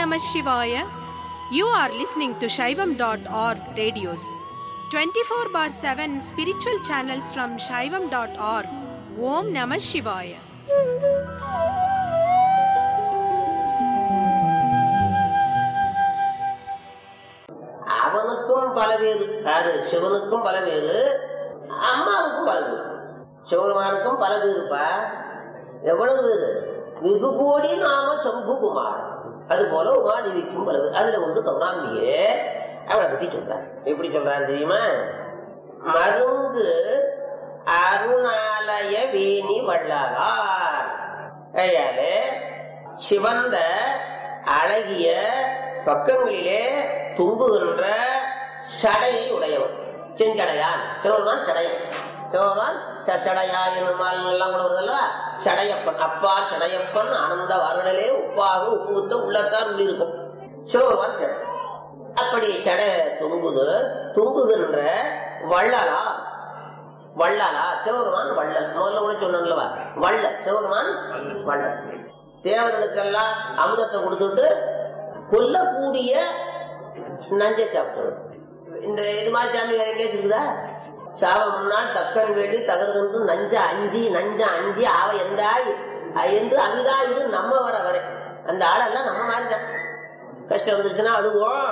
Namah Shivaya. You are listening to Shaivam.org radios. 24 bar 7 spiritual channels from Shaivam.org. Om Namah Shivaya. அவனுக்கும் பல பேரு யாரு சிவனுக்கும் பல பேரு அம்மாவுக்கும் பல பேரு சிவருமானுக்கும் பல பேருப்பா எவ்வளவு பேரு வெகு கோடி நாம சம்புகுமார் அது போல உமாதேவிக்கும் பல பேர் அதுல ஒன்று கருணாம்பியே அவளை பத்தி சொல்றார் எப்படி சொல்றாரு தெரியுமா மருங்கு அருணாலய வேணி வள்ளலார் ஐயாலே சிவந்த அழகிய பக்கங்களிலே தொங்குகின்ற சடையை உடையவன் செஞ்சடையான் சிவருமான் சடையன் சிவருமான் சடையா என்னுமால் எல்லாம் கூட வருதல்லவா சடையப்பன் அப்பா சடையப்பன் ஆனந்த வருடலே உப்பாக உப்புத்த உள்ளத்தார் உள்ளிருக்கும் சிவருமான் சடை அப்படி சடை தொங்குது தொங்குகின்ற வள்ளலா வள்ளலா சிவருமான் வள்ளல் முதல்ல கூட சொன்னல்லவா வள்ளல் சிவருமான் வள்ளல் தேவர்களுக்கெல்லாம் அமுதத்தை கொடுத்துட்டு கொல்லக்கூடிய நஞ்சை சாப்பிட்டு இந்த இது மாதிரி சாமி வேற எங்கேயாச்சும் இருக்குதா சாவ முன்னால் தக்கன் வேண்டி தகர்தென்று நஞ்ச அஞ்சி நஞ்ச அஞ்சி ஆவ எந்தாய் என்று அவிதா இது நம்ம வர வரை அந்த ஆளெல்லாம் நம்ம மாதிரி தான் கஷ்டம் வந்துருச்சுன்னா அழுவோம்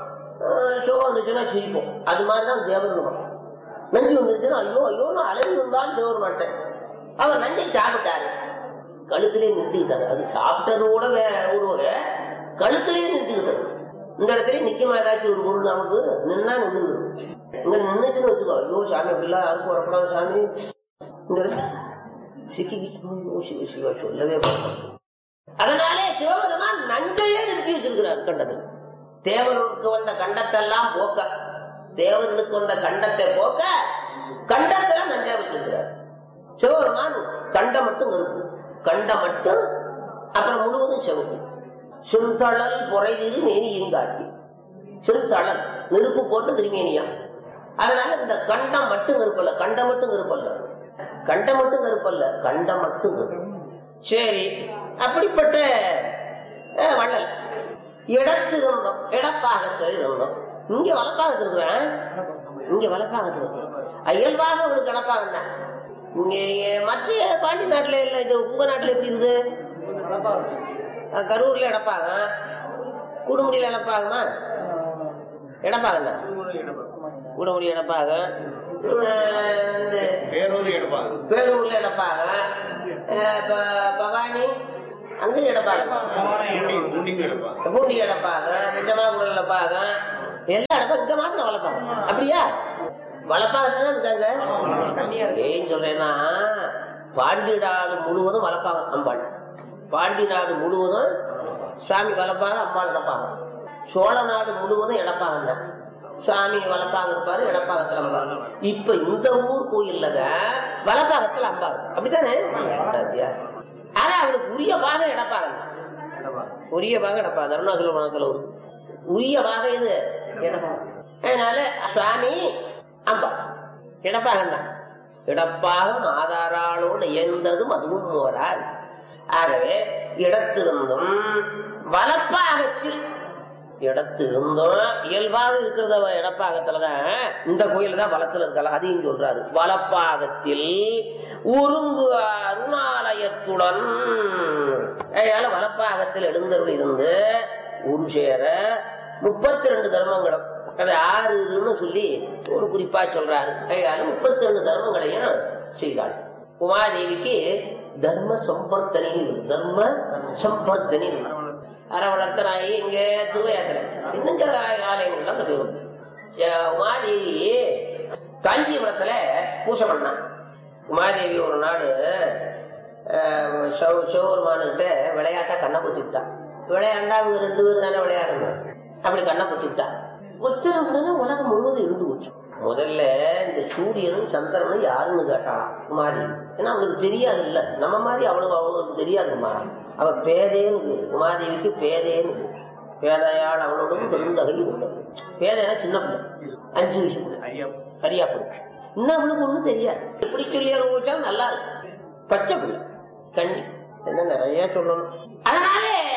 சோகம் வந்துச்சுன்னா சிரிப்போம் அது மாதிரிதான் தேவர்களும் நஞ்சு வந்துருச்சுன்னா ஐயோ ஐயோ நான் அழகு வந்தாலும் தேவர் மாட்டேன் அவர் நஞ்சை சாப்பிட்டாரு கழுத்திலே நிறுத்திக்கிட்டாரு அது சாப்பிட்டதோட ஒரு வகை கழுத்திலே நிறுத்திக்கிட்டது இந்த இடத்துல நிக்கமா ஏதாச்சும் ஒரு பொருள் நமக்கு நின்னா நின்று இங்க நின்னுச்சுன்னு வச்சுக்கோ ஐயோ சாமி அப்படிலாம் யாருக்கும் வரக்கூடாது சாமி இந்த இடத்துல சிக்கிக்கிட்டு சிவ சிவா சொல்லவே மாட்டோம் அதனாலே சிவபெருமான் நஞ்சையே நிறுத்தி வச்சிருக்கிறார் கண்டத்தில் தேவர்களுக்கு வந்த கண்டத்தெல்லாம் போக்க தேவர்களுக்கு வந்த கண்டத்தை போக்க கண்டத்துல நஞ்சா வச்சிருக்கிறார் சிவபெருமான் கண்டம் மட்டும் இருக்கும் கண்டம் மட்டும் அப்புறம் முழுவதும் செவப்பு செந்தளல் பொறைதிரு மேனியும் காட்டி செந்தளல் நெருப்பு போட்டு திருமேனியா அதனால இந்த கண்டம் மட்டும் கருப்பல்ல கண்டம் மட்டும் கருப்பல்ல கண்டம் மட்டும் கருப்பல்ல கண்டம் மட்டும் கருப்பு சரி அப்படிப்பட்ட வள்ளல் இடத்து இருந்தோம் இடப்பாகத்தில் இருந்தோம் இங்க வலப்பாகத்தில் இருக்கிறேன் இங்க வலப்பாகத்தில் இருக்கிறேன் இயல்பாக அவளுக்கு இடப்பாகம் தான் இங்க மற்ற பாண்டி நாட்டுல இல்ல இது உங்க நாட்டுல எப்படி இருக்குது கரூர்ல இடப்பாங்க கூடுமுடியில இடப்பாகமா இடப்பாங்க கூடுமுடி இடப்பாக இந்த பேரூர்ல இடப்பாக பவானி அங்க இடப்பாக பூண்டி இடப்பாக வெஞ்சமாகுடல் இடப்பாக எல்லா இடப்பா இங்க மாத்திரம் வளர்ப்பாங்க அப்படியா வளர்ப்பாகத்தானே இருக்காங்க ஏன் சொல்றேன்னா பாண்டி நாடு முழுவதும் வளர்ப்பாங்க அம்பாள் பாண்டி நாடு முழுவதும் சுவாமி வளர்ப்பாங்க அம்பாள் நடப்பாங்க சோழ நாடு முழுவதும் இடப்பாங்க தான் சுவாமி வளர்ப்பாக இருப்பாரு இடப்பாகத்துல அம்பாள் இப்ப இந்த ஊர் கோயில்ல வளப்பாகத்துல அம்பாள் அப்படித்தானே ஆனா அவளுக்கு உரிய பாகம் இடப்பாக உரிய பாகம் இடப்பாங்க அருணாச்சல மனத்துல ஒரு உரிய பாகம் இது இடப்பாகம் அதனால சுவாமி அம்பா இடப்பாகம் தான் இடப்பாகம் ஆதாராளோடு இயந்ததும் அதுவும் ஓரார் ஆகவே இடத்திருந்தும் வலப்பாகத்தில் இடத்திருந்தும் இயல்பாக இருக்கிறத இடப்பாகத்துலதான் இந்த கோயில் தான் வளத்துல இருக்கலாம் அதையும் சொல்றாரு வலப்பாகத்தில் உருங்கு அருணாலயத்துடன் அதனால வலப்பாகத்தில் எழுந்தருள் இருந்து ஒரு சேர முப்பத்தி ரெண்டு தர்மங்களும் அது ஆறுன்னு சொல்லி ஒரு குறிப்பா சொல்றாரு அதனால முப்பத்தி ரெண்டு தர்மங்களையும் செய்தாள் உமாதேவிக்கு தர்ம சம்பர்த்தனி தர்ம சம்பர்த்தனி அற வளர்த்தனாயி இங்க திருவையாத்திர இன்னும் சில ஆலயங்கள்லாம் அந்த பேரும் உமாதேவி காஞ்சிபுரத்துல பூசை பண்ணான் உமாதேவி ஒரு நாடு சிவபெருமானுகிட்ட விளையாட்டா கண்ணை பொத்தி விட்டான் விளையாண்டா அவங்க ரெண்டு பேரும் தானே விளையாடணும் அப்படி கண்ணை பொத்தி விட்டான் ஒத்திரம் உலகம் முழுவதும் இருந்து போச்சு முதல்ல இந்த சூரியனும் சந்திரனும் யாருன்னு கேட்டான் உமாதேவி ஏன்னா அவளுக்கு தெரியாது இல்ல நம்ம மாதிரி அவளுக்கு அவளுக்கு தெரியாதுமா அவ பேதேன்னு உமாதேவிக்கு பேதேன்னு பேதையாள் அவளோடும் பெருந்தகை உள்ளது பேதைனா சின்ன பிள்ளை அஞ்சு வயசு பிள்ளை அரியா பிள்ளை இன்னும் அவளுக்கு ஒண்ணும் தெரியாது எப்படி சொல்லி அனுபவிச்சாலும் நல்லா இருக்கும் பச்சை பிள்ளை கண்ணி என்ன நிறைய சொல்லணும் அதனாலே சூரிய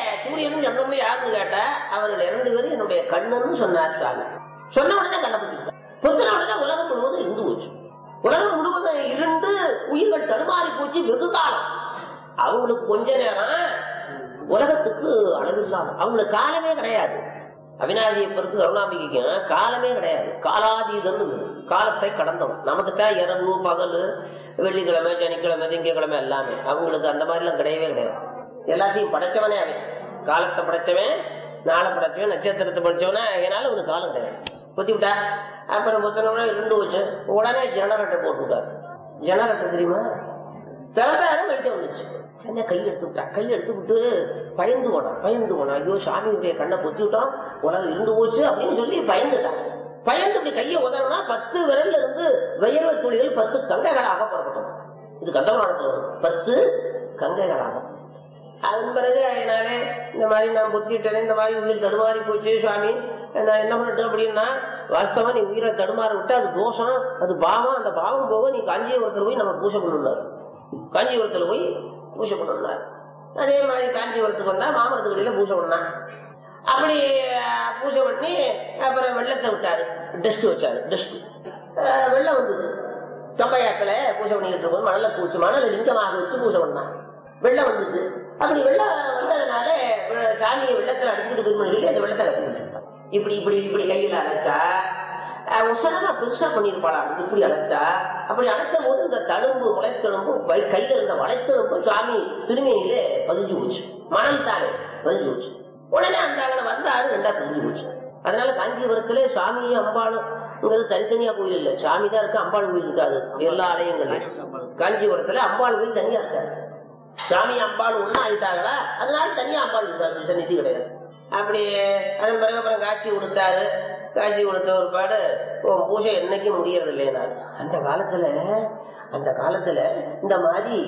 சூரியனும் சந்திரனும் யாருன்னு கேட்டா அவர்கள் இரண்டு பேரும் என்னுடைய கண்ணன்னு சொன்னார் சாமி சொன்ன உடனே கண்ணை பத்திட்டான் புத்தின உடனே உலகம் முழுவதும் இருந்து போச்சு உலகம் முழுவதும் இருந்து உயிர்கள் தடுமாறி போச்சு வெகு காலம் அவங்களுக்கு கொஞ்ச நேரம் உலகத்துக்கு அளவில்லாத அவங்களுக்கு காலமே கிடையாது அவினாசியப்பருக்கு கருணாம்பிகைக்கும் காலமே கிடையாது காலாதீதம் காலத்தை கடந்தவன் நமக்கு தான் இரவு பகல் வெள்ளிக்கிழமை சனிக்கிழமை திங்கக்கிழமை எல்லாமே அவங்களுக்கு அந்த மாதிரிலாம் கிடையவே கிடையாது எல்லாத்தையும் படைச்சவனே அவன் காலத்தை படைச்சவன் நாளை படைச்சவன் நட்சத்திரத்தை படைச்சவனா அதனால அவனுக்கு காலம் கிடையாது பொத்தி விட்டா அப்புறம் புத்தனோட ரெண்டு வச்சு உடனே ஜெனரேட்டர் போட்டு விட்டாரு ஜெனரேட்டர் தெரியுமா திறந்தாரு வெளிச்சம் வந்துச்சு என்ன கை எடுத்து விட்டா கை எடுத்து விட்டு பயந்து போனான் பயந்து போனான் ஐயோ சாமியுடைய கண்ணை பொத்தி விட்டோம் உலகம் இருந்து போச்சு அப்படின்னு சொல்லி பயந்துட்டான் பயந்து இப்படி கையை உதறனா பத்து விரல்ல இருந்து வயல்வ துளிகள் பத்து கங்கைகளாக புறப்பட்டது இது கந்தபுராணத்தில் வரும். பத்து கங்கைகளாக அதன் பிறகு அதனாலே இந்த மாதிரி நான் பொத்திட்டேனே இந்த மாதிரி உயிர் தடுமாறி போச்சு சுவாமி நான் என்ன பண்ணிட்டேன் அப்படின்னா வாஸ்தவா நீ உயிரை தடுமாற விட்டு அது தோஷம் அது பாவம் அந்த பாவம் போக நீ காஞ்சிபுரத்துல போய் நம்ம பூஜை பண்ணணும் காஞ்சிபுரத்துல போய் பூஜை பண்ணணும் அதே மாதிரி காஞ்சிபுரத்துக்கு வந்தா மாமரத்துக்கு வெளியில பூஜை பண்ணான் அப்படி அஹ், பூஜை பண்ணி அப்புறம் வெள்ளத்தை விட்டாரு டஸ்ட் வச்சாரு டஸ்ட் வெள்ளம் வந்தது தொப்பையாத்துல பூஜை பண்ணிக்கிட்டு இருக்கும்போது மணலை பூச்சி மணலை லிங்கமாக வச்சு பூஜை பண்ணான் வெள்ளம் வந்துச்சு அப்படி வெள்ளம் வந்ததுனால வெ- சாமியை வெள்ளத்துல அடிச்சுட்டு போய் சொல்லி அந்த வெள்ளத்தை கட்டிக்கிட்டு இப்படி இப்படி இப்படி கையில அழைச்சா அஹ், உசரமா பெருசா பண்ணிருப்பாளா இப்படி அழைச்சா அப்படி அழைச்ச போது இந்த தழும்பு முளைத்தெலும்பு வை- கையில இருந்த வளைத்தெலும்பு சுவாமி திருமேனியிலே பதிஞ்சு போச்சு மணல் தானே பதிஞ்சு போச்சு உடனே அந்த அங்கே வந்தாரு ரெண்டா பதிஞ்சு போச்சு அதனால காஞ்சிபுரத்துல சுவாமியும் அம்பாளும் தனித்தனியா கோயில் இல்ல சாமி தான் இருக்கு அம்பாள் கோயில் இருக்காது எல்லா ஆலயங்கள்லயும் காஞ்சிபுரத்துல அம்பாள் கோயில் தனியா இருக்காது சாமி அம்பாள் ஒண்ணு ஆயிட்டாங்களா அதனால தனியா அம்பாள் இருக்காது சன்னிதி கிடையாது அப்படி அதன் பிறகு அப்புறம் காட்சி கொடுத்தாரு காட்சி கொடுத்த ஒரு பாடு உன் பூஜை என்னைக்கு முடியறது இல்லைனாரு அந்த காலத்துல அந்த காலத்துல இந்த மாதிரி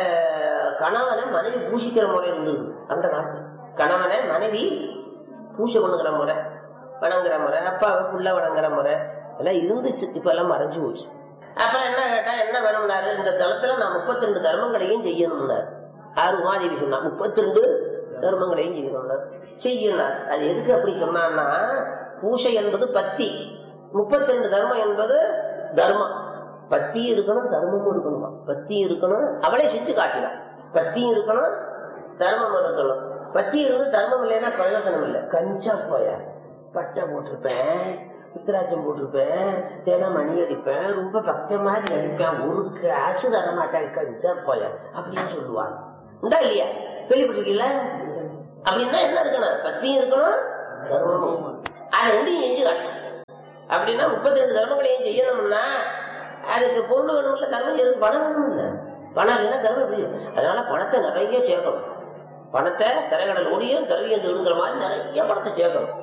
அஹ், கணவனை மனைவி பூசிக்கிற முறை இருந்தது அந்த காலத்துல கணவனை மனைவி பூஜை பண்ணுகிற முறை வணங்குற முறை அப்பாவை புள்ள வணங்குற முறை எல்லாம் இருந்துச்சு இப்ப எல்லாம் மறைஞ்சு போச்சு அப்புறம் என்ன கேட்டா என்ன வேணும்னாரு இந்த தளத்துல நான் முப்பத்தி ரெண்டு தர்மங்களையும் செய்யணும்னாரு ஆறு உமாதேவி சொன்னா முப்பத்தி ரெண்டு தர்மங்களையும் செய்யணும்னாரு செய்யணும் அது எதுக்கு அப்படி சொன்னான்னா பூசை என்பது பத்தி முப்பத்தி ரெண்டு தர்மம் என்பது தர்மம் பத்தி இருக்கணும் தர்மமும் இருக்கணுமா பத்தி இருக்கணும் அவளே செஞ்சு காட்டினான் பத்தியும் இருக்கணும் தர்மம் இருக்கணும் பத்தி இருந்து தர்மம் இல்லைன்னா பிரயோஜனம் இல்லை கஞ்சா போயா பட்டை போட்டிருப்பேன் உத்திராட்சம் போட்டிருப்பேன் தேனா மணி அடிப்பேன் ரொம்ப பக்த மாதிரி அடிப்பேன் ஒரு காசு தர மாட்டேன் கஞ்சா போயா அப்படின்னு சொல்லுவாங்க உண்டா இல்லையா கேள்விப்பட்டிருக்கீங்களா அப்படின்னா என்ன இருக்கணும் பத்தியும் இருக்கணும் தர்மமும் அதை ரெண்டையும் செஞ்சு காட்டணும் அப்படின்னா முப்பத்தி ரெண்டு தர்மங்களையும் செய்யணும்னா அதுக்கு பொருள் வேணும்ல தர்மம் செய்யறதுக்கு பணம் வேணும் இல்ல பணம் இல்லைன்னா தர்மம் எப்படி அதனால பணத்தை நிறைய சேர்க்கணும் பணத்தை திரைக்கடல் ஓடியும் திரவியம் தேடுங்கிற மாதிரி நிறைய பணத்தை சேர்க்கணும்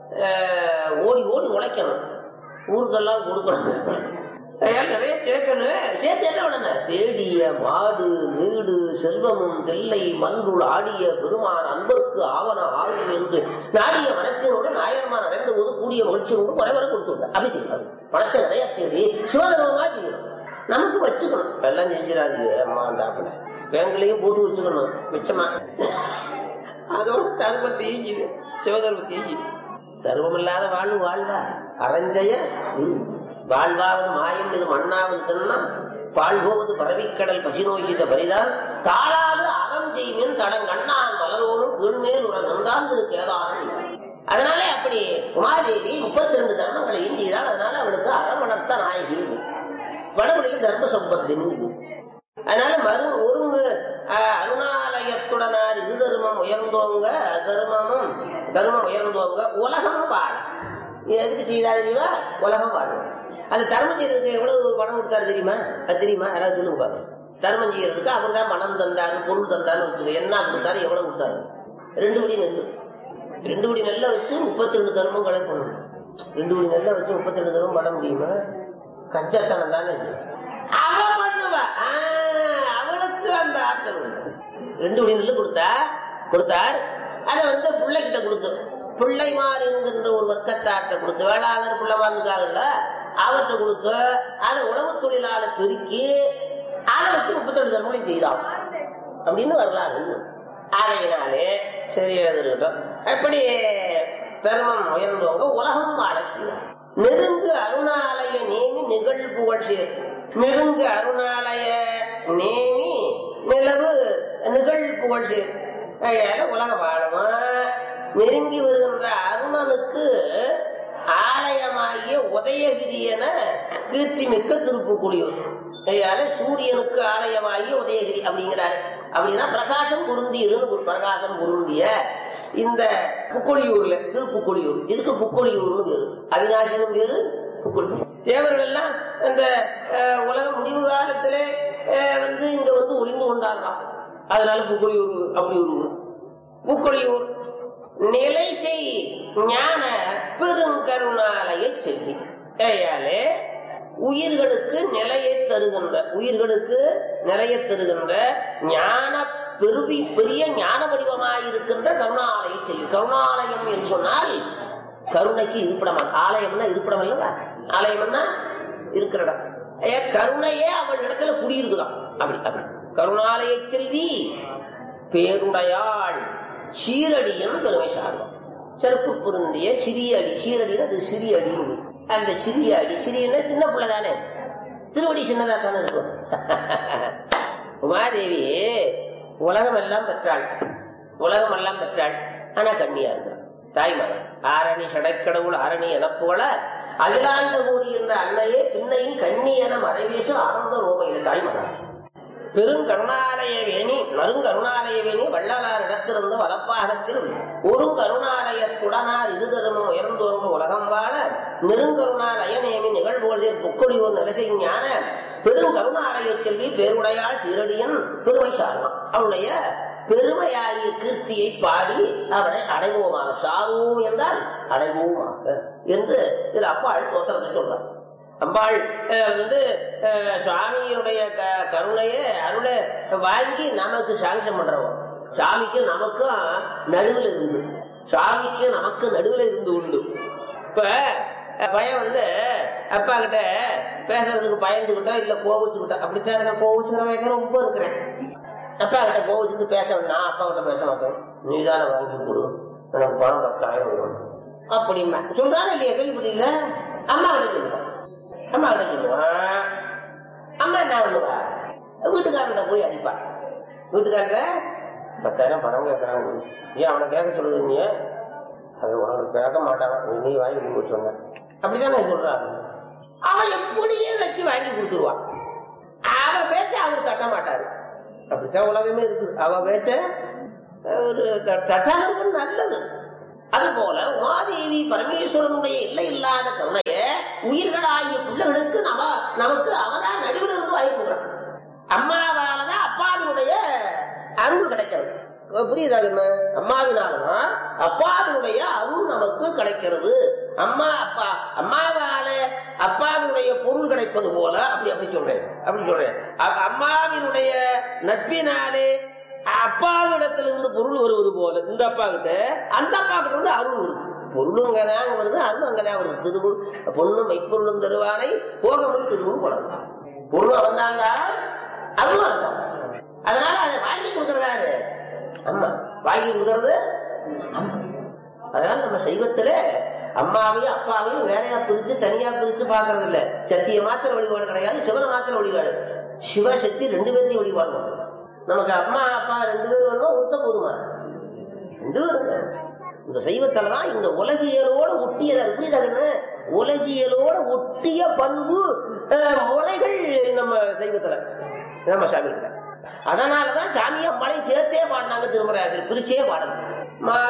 ஆஹ் ஓடி ஓடி உழைக்கணும் ஊருக்கெல்லாம் கொடுக்கணும் அதனால நிறைய சேர்க்கணும் சேர்த்து என்ன பண்ணணும் தேடிய மாடு வீடு செல்வமும் தெல்லை மன்றுள் ஆடிய பெருமான் அன்பருக்கு ஆவண ஆகும் என்று நாடிய மனத்தினோடு நாயர்மான் அடைந்த போது கூடிய மகிழ்ச்சியோடு குறைவர கொடுத்து விட்டார் அப்படி செய்யணும் பணத்தை நிறைய தேடி சிவதர்மமா செய்யணும் நமக்கு வச்சுக்கணும் எல்லாம் செஞ்சிடாதீங்க அம்மா தாப்புல பேங்க்லயும் போட்டு வச்சுக்கணும் மிச்சமா அதோட தர்மத்தையும் செய்யும் சிவதர்மத்தையும் செய்யும் தர்மம் இல்லாத வாழ்வு வாழ்வா அரஞ்சய விரு. வாழ்வாவது மாயம் இது மண்ணாவது தின்னா பால் போவது பரவிக்கடல் பசிநோய்கித பரிதான் தாளாது அறம் செய்வேன் தடங் கண்ணான் மலரோனும் கீழ்மேல் உர நந்தாந்து கேளான் அதனால அப்படி உமாதேவி முப்பத்தி ரெண்டு தர்மங்களையும் செய்தால் அதனால அவளுக்கு அறம் வளர்த்த நாயகி வடமொழியில் தர்ம சம்பத்தினி அதனால மறு ஒருங்கு அஹ், அருணாலயத்துடனார் இது தர்மம் உயர்ந்தோங்க தர்மமும் தர்மம் உயர்ந்தோங்க உலகம் வாழ இது எதுக்கு செய்தா தெரியுமா உலகம் வாழும் அந்த தர்மம் செய்யறதுக்கு எவ்வளவு பணம் கொடுத்தாரு தெரியுமா அது தெரியுமா யாராவது சொல்லுங்க பாருங்க தர்மம் செய்யறதுக்கு அவர் தான் பணம் தந்தாரு பொருள் தந்தாருன்னு வச்சுக்க என்ன கொடுத்தாரு எவ்வளவு கொடுத்தாரு ரெண்டு படி நெல் ரெண்டு படி நெல்லை வச்சு முப்பத்தி ரெண்டு தர்மம் கலை பண்ணணும் ரெண்டு படி நெல்லை வச்சு முப்பத்தி ரெண்டு தர்மம் பண்ண முடியுமா கஞ்சத்தனம் தானே இது அவ பண்ணுவா ஆ, அவளுக்கு அந்த ஆற்றல் உண்டு. ரெண்டு படி நெல்லு கொடுத்தா கொடுத்தார் அதை வந்து பிள்ளைகிட்ட கொடுத்து பிள்ளைமார் என்கின்ற ஒரு வர்க்கத்தாட்ட கொடுத்து வேளாளர் பிள்ளைமார் இருக்காங்கல்ல அவர்கிட்ட கொடுத்து அதை உழவு தொழிலாளர் பெருக்கி அதை வச்சு முப்பத்தெட்டு தர்மங்களை செய்தான் அப்படின்னு வரலாறு ஆகையினாலே சரி அது இருக்கட்டும் அப்படி தர்மம் உயர்ந்தவங்க உலகம் வாழச்சினார் நெருங்கு அருணாலய நேமி நிகழ்புகழ் சேர் நெருங்கு அருணாலய நேமி நிலவு நிகழ்புகழ் சேர் அதனால உலக வாழமா நெருங்கி வருகின்ற அருணனுக்கு ஆலயமாகிய உதயகிரி என கீர்த்திமிக்க திருப்புக்குடியூர் அதனால சூரியனுக்கு ஆலயமாகிய உதயகிரி அப்படிங்கிறார் அப்படின்னா பிரகாசம் பொருந்தியதுன்னு ஒரு பிரகாசம் பொருந்திய இந்த புக்கொழியூர்ல திருப்புக்கொழியூர் இதுக்கு புக்கொழியூர்னு பேரு அவிநாசினும் பேரு புக்கொழியூர் தேவர்கள் எல்லாம் இந்த அஹ், உலக முடிவு காலத்திலே அஹ், வந்து இங்க வந்து ஒளிந்து கொண்டாடுறான் அதனால புக்கொழியூர் அப்படி ஒரு ஊர் புக்கொழியூர் நிலை செய் ஞான பெருங்கருணாலய செல்வி ஏயாலே உயிர்களுக்கு நிலையை தருகின்ற உயிர்களுக்கு நிலையை தருகின்ற ஞான பெருவி பெரிய ஞான வடிவமாயிருக்கின்ற கருணாலய செல்வி கருணாலயம் என்று சொன்னால் கருணைக்கு இருப்பிடம் ஆலயம்னா இருப்பிடம் அல்லவா ஆலயம்னா இருக்கிற இடம் ஏ, கருணையே அவள் இடத்துல குடியிருக்குதாம் அப்படி அப்படி கருணாலய செல்வி பேருடையாள் சீரடியன் பெருமை சார்ந்தோம் செருப்பு பொருந்திய சிறிய அடி சீரடினா அது சிறிய அடி அந்த சிறிய அடி சிறியன்னா சின்ன பிள்ளை தானே திருவடி சின்னதா தானே இருக்கும் உமாதேவி உலகம் எல்லாம் பெற்றாள் உலகம் எல்லாம் பெற்றாள் ஆனா கண்ணியா இருக்கிறாள் தாய்மகன் ஆரணி சடைக்கடவுள் ஆரணி எனப்புகழ அகிலாண்ட கூடி என்ற அன்னையே பின்னையும் கண்ணி என மறைவேசும் ஆனந்த ரோமையில தாய்மகன் பெருங்கருணாலய வேணி நறுங்கருணாலய வேணி வள்ளலார் இடத்திலிருந்து வலப்பாகத்தில் ஒரு கருணாலயத்துடனார் இருதருமும் உயர்ந்தோங்க உலகம் வாழ நெருங்கருணாலய நேமி நிகழ்வுகளில் புக்கொழியோர் நிலசை ஞான பெருங்கருணாலய செல்வி பேருடையாள் சீரடியன் பெருமை சாரணம் அவளுடைய பெருமையாகிய கீர்த்தியை பாடி அவனை அடைவோமாக சாருவோம் என்றால் அடைவோமாக என்று இதில் அப்பாள் தோத்திரத்தை சொல்றார் அம்பாள் அஹ், வந்து அஹ், சுவாமியினுடைய க- கருணையை அருளை வாங்கி நமக்கு சாங்ஷன் பண்றவன் சாமிக்கு நமக்கும் நடுவில் இருந்து சாமிக்கு நமக்கு நடுவில் இருந்து உண்டு இப்ப அஹ், பையன் வந்து அப்பா கிட்ட பேசுறதுக்கு பயந்துகிட்டா இல்ல கோவிச்சுக்கிட்டா அப்படித்தான் இருக்க கோவிச்சுக்கிற வைக்க ரொம்ப இருக்கிறேன் அப்பா கிட்ட கோவிச்சுட்டு பேச நான் அப்பா கிட்ட பேச மாட்டேன் நீதான வாங்கி கொடு எனக்கு பணம் பத்தாயிரம் வரும் அப்படிமா சொல்றாரு இல்லையா கேள்விப்பட்டீங்களா அம்மா கிட்ட சொல்லுவான் அம்மா கிட்ட சொல்லுவான் அம்மா என்ன பண்ணுவா வீட்டுக்காரன்ட்ட போய் அடிப்பான் வீட்டுக்காரர பத்தாயிரம் பணம் கேட்கறாங்க ஏன் அவனை கேட்க சொல்லுது நீ அது உனக்கு கேட்க மாட்டான் நீ வாங்கி கொடுக்க சொன்ன அப்படித்தானே சொல்றான் அவன் எப்படியே வச்சு வாங்கி கொடுத்துருவான் அவ பேச்ச அவர் தட்ட மாட்டாரு அப்படித்தான் உலகமே இருக்குது அவ பேச்ச ஒரு த- தட்டாதது நல்லது அதுபோல உமாதேவி பரமேஸ்வரனுடைய எல்லை இல்லாத கருணைய உயிர்களாகிய பிள்ளைகளுக்கு நம நமக்கு அவதான் நடுவில் இருந்து வாய்ப்புகிறான் அம்மாவாலதான் அப்பாவினுடைய அருள் கிடைக்கிறது புரியுதா என்ன அம்மாவினாலதான் அப்பாவினுடைய அருள் நமக்கு கிடைக்கிறது அம்மா அப்பா அம்மாவால அப்பாவினுடைய பொருள் கிடைப்பது போல அப்படி அப்படி சொல்றேன் அப்படி சொல்றேன் அ- அம்மாவினுடைய நட்பினாலே அப்பாவிடத்திலிருந்து பொருள் வருவது போல இந்த அப்பா கிட்ட அந்த அப்பா கிட்ட இருந்து அருள் வருது பொருளும் அங்கதான் வருது அருளும் அங்கதான் வருது திருவு பொண்ணும் மெய்ப்பொருளும் தருவானை போகமும் திருவும் குழந்தான் பொருள் வந்தாங்க அருள் வந்தான் அதனால அதை வாங்கி கொடுக்கறதாரு அம்மா வாங்கி கொடுக்கறது அம்மா அதனால நம்ம சைவத்துல அம்மாவையும் அப்பாவையும் வேறையா பிரிச்சு தனியா பிரிச்சு பாக்குறது இல்ல சத்திய மாத்திர வழிபாடு கிடையாது சிவன மாத்திர வழிபாடு சிவ சக்தி ரெண்டு பேர்த்தையும் வழிபாடு பண்ணணும். நமக்கு அம்மா அப்பா ரெண்டு பேரும் வேணுமா ஒருத்த போதுமா ரெண்டு பேரும் வேணும். இந்த சைவத்துலதான் இந்த உலகியலோட ஒட்டியதா புரியுதாங்கன்னு உலகியலோட ஒட்டிய பண்பு அஹ், முறைகள் நம்ம சைவத்துல நம்ம சாமி அதனாலதான் சாமியை மலை சேர்த்தே பாடினாங்க திருமராஜர் பிரிச்சே பாடணும் மா